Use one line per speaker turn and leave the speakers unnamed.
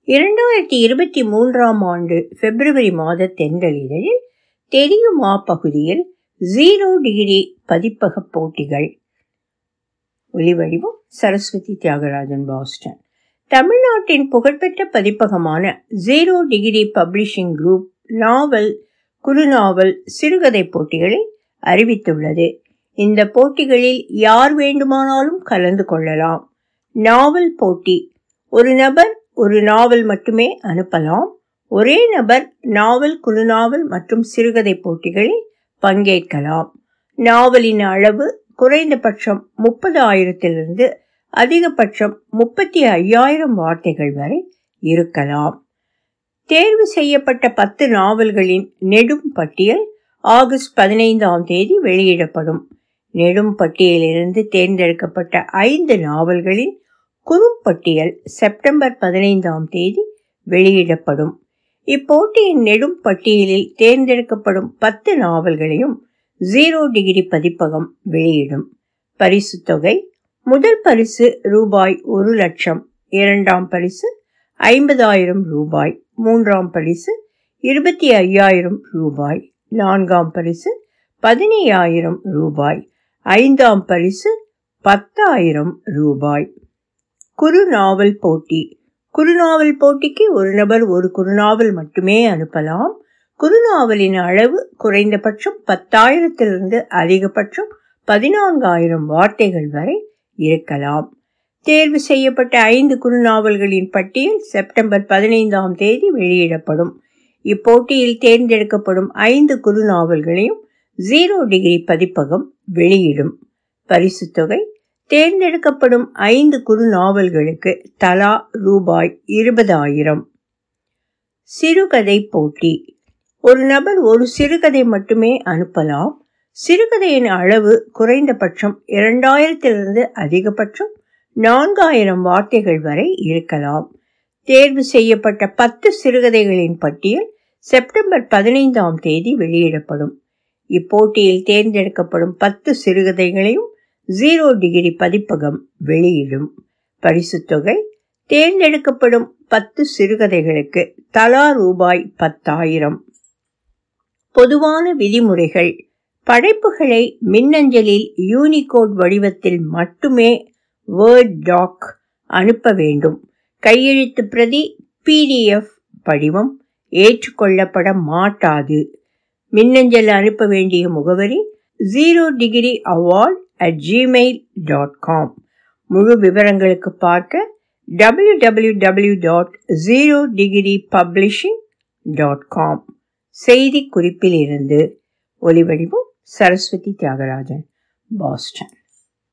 இரண்டாயிரத்தி இருபத்தி மூன்றாம் ஆண்டு பிப்ரவரி மாத தென்றலிதழில் தெரியுமா பகுதியில் ஜீரோ டிகிரி பதிப்பக போட்டிகள் ஒலிவடிவம் சரஸ்வதி தியாகராஜன் பாஸ்டன் தமிழ்நாட்டின் புகழ்பெற்ற பதிப்பகமான zero degree publishing group novel குறுநாவல் சிறுகதை போட்டிகளை அறிவித்துள்ளது இந்த போட்டிகளில் யார் வேண்டுமானாலும் கலந்து கொள்ளலாம் நாவல் போட்டி ஒரு நபர் ஒரு நாவல் மட்டுமே அனுப்பலாம் ஒரே நபர் நாவல் குறுநாவல் மற்றும் சிறுகதை போட்டிகளில் பங்கேற்கலாம் நாவலின் அளவு குறைந்தபட்சம் முப்பது ஆயிரத்திலிருந்து அதிகபட்சம் முப்பத்தி ஐயாயிரம் வார்த்தைகள் வரை இருக்கலாம் தேர்வு செய்யப்பட்ட பத்து நாவல்களின் நெடும் பட்டியல் ஆகஸ்ட் பதினைந்தாம் தேதி வெளியிடப்படும் நெடும் பட்டியலிலிருந்து தேர்ந்தெடுக்கப்பட்ட ஐந்து நாவல்களின் குறும்பட்டியல் செப்டம்பர் பதினைந்தாம் தேதி வெளியிடப்படும் இப்போட்டியின் நெடும் பட்டியலில் தேர்ந்தெடுக்கப்படும் பத்து நாவல்களையும் ஜீரோ டிகிரி பதிப்பகம் வெளியிடும் பரிசு தொகை முதல் பரிசு ரூபாய் ஒரு லட்சம் இரண்டாம் பரிசு ஐம்பதாயிரம் ரூபாய் மூன்றாம் பரிசு இருபத்தி ஐயாயிரம் ரூபாய் நான்காம் பரிசு பதினையாயிரம் ரூபாய் ஐந்தாம் பரிசு பத்தாயிரம் ரூபாய் குறுநாவல் போட்டி குறுநாவல் போட்டிக்கு ஒரு நபர் ஒரு குறுநாவல் மட்டுமே அனுப்பலாம் குறுநாவலின் அளவு குறைந்தபட்சம் பத்தாயிரத்திலிருந்து அதிகபட்சம் பதினான்காயிரம் வார்த்தைகள் வரை இருக்கலாம் தேர்வு செய்யப்பட்ட ஐந்து குறுநாவல்களின் பட்டியல் செப்டம்பர் பதினைந்தாம் தேதி வெளியிடப்படும் இப்போட்டியில் தேர்ந்தெடுக்கப்படும் ஐந்து குறுநாவல்களையும் ஜீரோ டிகிரி பதிப்பகம் வெளியிடும் பரிசு தொகை தேர்ந்தெடுக்கப்படும் ஐந்து குறு நாவல்களுக்கு தலா ரூபாய் இருபதாயிரம் சிறுகதை போட்டி ஒரு நபர் ஒரு சிறுகதை மட்டுமே அனுப்பலாம் சிறுகதையின் அளவு குறைந்தபட்சம் இரண்டாயிரத்திலிருந்து அதிகபட்சம் நான்காயிரம் வார்த்தைகள் வரை இருக்கலாம் தேர்வு செய்யப்பட்ட பத்து சிறுகதைகளின் பட்டியல் செப்டம்பர் பதினைந்தாம் தேதி வெளியிடப்படும் இப்போட்டியில் தேர்ந்தெடுக்கப்படும் பத்து சிறுகதைகளையும் ஜீரோ டிகிரி பதிப்பகம் வெளியிடும் பரிசு தொகை தேர்ந்தெடுக்கப்படும் பத்து சிறுகதைகளுக்கு தலா ரூபாய் பத்தாயிரம் பொதுவான விதிமுறைகள் படைப்புகளை மின்னஞ்சலில் யூனிகோட் வடிவத்தில் மட்டுமே வேர்ட் டாக் அனுப்ப வேண்டும் கையெழுத்து பிரதி பிடிஎஃப் படிவம் ஏற்றுக்கொள்ளப்பட மாட்டாது மின்னஞ்சல் அனுப்ப வேண்டிய முகவரி zero degree award at Gmail dot com முழு விவரங்களுக்கு பார்க்க W W W dot zero degree publishing dot com செய்தி குறிப்பில் இருந்து ஒலிவடிவம் சரஸ்வதி தியாகராஜன் பாஸ்டன்